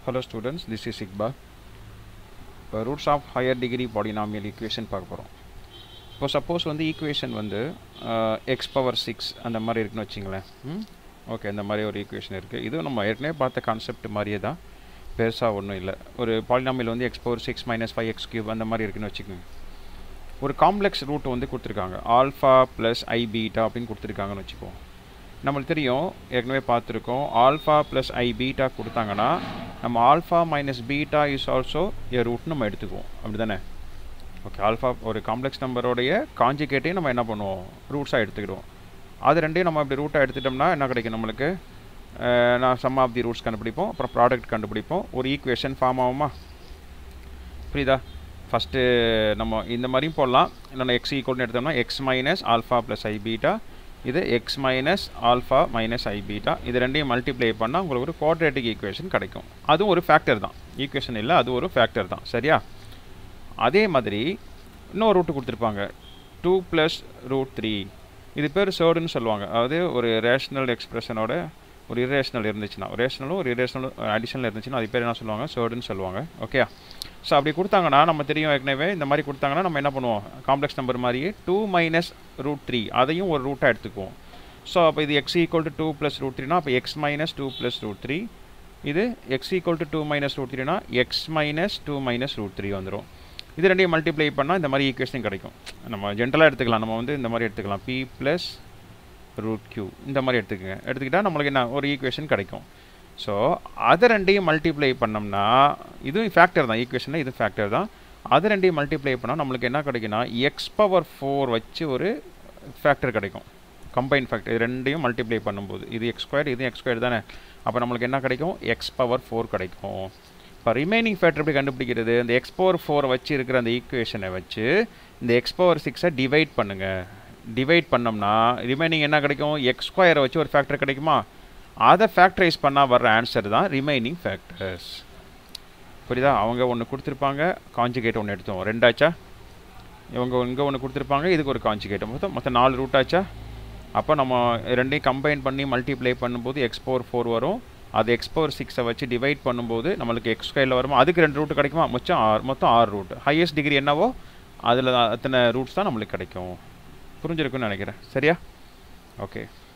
Hello students, this is Iqbal. இப்போ roots of higher degree polynomial equation பார்க்க போகிறோம் இப்போ சப்போஸ் வந்து ஈக்குவேஷன் வந்து எக்ஸ் பவர் சிக்ஸ் அந்த மாதிரி இருக்குன்னு வச்சிங்களேன் ம் ஓகே இந்த மாதிரி ஒரு ஈக்குவேஷன் இருக்குது இதுவும் நம்ம ஏற்கனவே பார்த்த கான்செப்ட் மாதிரியே தான் பெருசாக ஒன்றும் இல்லை ஒரு பாலினாமியல் வந்து x power six minus five x cube அந்த மாதிரி இருக்குன்னு வச்சுக்கோங்க ஒரு காம்ப்ளெக்ஸ் ரூட் வந்து கொடுத்துருக்காங்க ஆல்ஃபா ப்ளஸ் ஐ பீட்டா அப்படின்னு கொடுத்துருக்காங்கன்னு வச்சுக்குவோம் நம்மளுக்கு தெரியும் ஏற்கனவே பார்த்துருக்கோம் ஆல்ஃபா ப்ளஸ் ஐ பீட்டா கொடுத்தாங்கன்னா நம்ம alpha minus beta is also a root நம்ம எடுத்துக்குவோம் அப்படி தானே ஓகே ஆல்ஃபா ஒரு காம்ப்ளெக்ஸ் நம்பரோடைய காஞ்சிகேட்டையும் நம்ம என்ன பண்ணுவோம் ரூட்ஸாக எடுத்துக்கிடுவோம் அது ரெண்டையும் நம்ம அப்படி ரூட்டாக எடுத்துட்டோம்னா என்ன கிடைக்கும் நம்மளுக்கு அஹ், நான் சம் ஆஃப் தி ரூட்ஸ் கண்டுபிடிப்போம் அப்புறம் ப்ராடக்ட் கண்டுபிடிப்போம் ஒரு ஈக்குவேஷன் ஃபார்ம் ஆகுமா புரியுதா ஃபஸ்ட்டு நம்ம இந்த மாதிரியும் போடலாம் இல்லைன்னா எக்ஸ் ஈக்குவல்னு எடுத்தோம்னா x minus alpha plus i beta இது x minus alpha minus i beta இது ரெண்டையும் மல்டிப்ளை பண்ணால் உங்களுக்கு ஒரு குவாட்ரேட்டிக் ஈக்குவேஷன் கிடைக்கும் அதுவும் ஒரு ஃபேக்டர் தான் ஈக்குவேஷன் இல்லை அது ஒரு ஃபேக்டர் தான் சரியா அதே மாதிரி இன்னொரு ரூட்டு கொடுத்துருப்பாங்க டூ ப்ளஸ் ரூட் த்ரீ இது பேர் சர்டுன்னு சொல்லுவாங்க அதாவது ஒரு ரேஷ்னல் எக்ஸ்பிரஷனோட ஒரு இரேஷனல் இருந்துச்சுன்னா ரேஷனலும் ஒரு இரேஷனல் அடிஷனல் இருந்துச்சுன்னா அது பேர் என்ன சொல்லுவாங்க சர்டுன்னு சொல்லுவாங்க ஓகே ஸோ அப்படி கொடுத்தாங்கன்னா நம்ம தெரியும் ஏற்கனவே இந்த மாதிரி கொடுத்தாங்கன்னா நம்ம என்ன பண்ணுவோம் காம்ப்ளெக்ஸ் நம்பர் மாதிரியே டூ மைனஸ் ரூட் த்ரீ அதையும் ஒரு ரூட்டாக எடுத்துக்குவோம் ஸோ அப்போ இது x equal to two plus root த்ரீனா அப்போ x minus two plus root three இது x equal to two minus root த்ரீனா x minus two minus root three வந்துடும் இது ரெண்டையும் மல்டிப்ளை பண்ணால் இந்த மாதிரி ஈக்குவேஷன் கிடைக்கும் நம்ம ஜென்ரலாக எடுத்துக்கலாம் நம்ம வந்து இந்த மாதிரி எடுத்துக்கலாம் பி ப்ளஸ் ரூட் க்யூ இந்த மாதிரி எடுத்துக்கங்க எடுத்துக்கிட்டால் நம்மளுக்கு என்ன ஒரு ஈக்குவேஷன் கிடைக்கும் ஸோ அதை ரெண்டையும் மல்டிப்ளை பண்ணோம்னா இதுவும் ஃபேக்டர் தான் ஈக்குவேஷனில் இது ஃபேக்டர் தான் அது ரெண்டையும் மல்டிப்ளை பண்ணால் நம்மளுக்கு என்ன கிடைக்குன்னா எக்ஸ் பவர் ஃபோர் வச்சு ஒரு ஃபேக்டர் கிடைக்கும் கம்பைன் ஃபேக்டர் இது ரெண்டையும் மல்டிப்ளை பண்ணும்போது இது எக்ஸ் ஸ்கொயர் இது எக்ஸ் ஸ்கொயர் தானே அப்போ நம்மளுக்கு என்ன கிடைக்கும் எக்ஸ் பவர் ஃபோர் கிடைக்கும் இப்போ ரிமைனிங் ஃபேக்டர் எப்படி கண்டுபிடிக்கிறது இந்த எக்ஸ் பவர் ஃபோர் வச்சு இருக்கிற அந்த ஈக்குவேஷனை வச்சு இந்த எக்ஸ் பவர் சிக்ஸை டிவைட் பண்ணுங்கள் டிவைட் பண்ணோம்னா ரிமைனிங் என்ன கிடைக்கும் எக்ஸ் ஸ்கொயரை வச்சு ஒரு ஃபேக்டர் கிடைக்குமா அதை ஃபேக்டரைஸ் பண்ணால் வர்ற ஆன்சர் தான் ரிமைனிங் ஃபேக்டர்ஸ் புரியுதா அவங்க ஒன்று கொடுத்துருப்பாங்க காஞ்சிகேட் ஒன்று எடுத்தோம் ரெண்டாச்சா இவங்க இங்கே ஒன்று கொடுத்துருப்பாங்க இதுக்கு ஒரு காஞ்சிகேட் மொத்தம் மொத்தம் நாலு ரூட்டாச்சா அப்போ நம்ம ரெண்டையும் கம்பைன் பண்ணி மல்டிப்ளை பண்ணும்போது எக்ஸ் பவர் ஃபோர் வரும் அது எக்ஸ் பவர் சிக்ஸை வச்சு டிவைட் பண்ணும்போது நம்மளுக்கு எக்ஸ் ஸ்கொயரில் வருமா அதுக்கு ரெண்டு ரூட் கிடைக்குமா மொத்தம் ஆறு மொத்தம் ஆறு ரூட் ஹையஸ்ட் டிகிரி என்னவோ அதில் அத்தனை ரூட்ஸ் தான் நம்மளுக்கு கிடைக்கும் புரிஞ்சிருக்குன்னு நினைக்கிறேன் சரியா ஓகே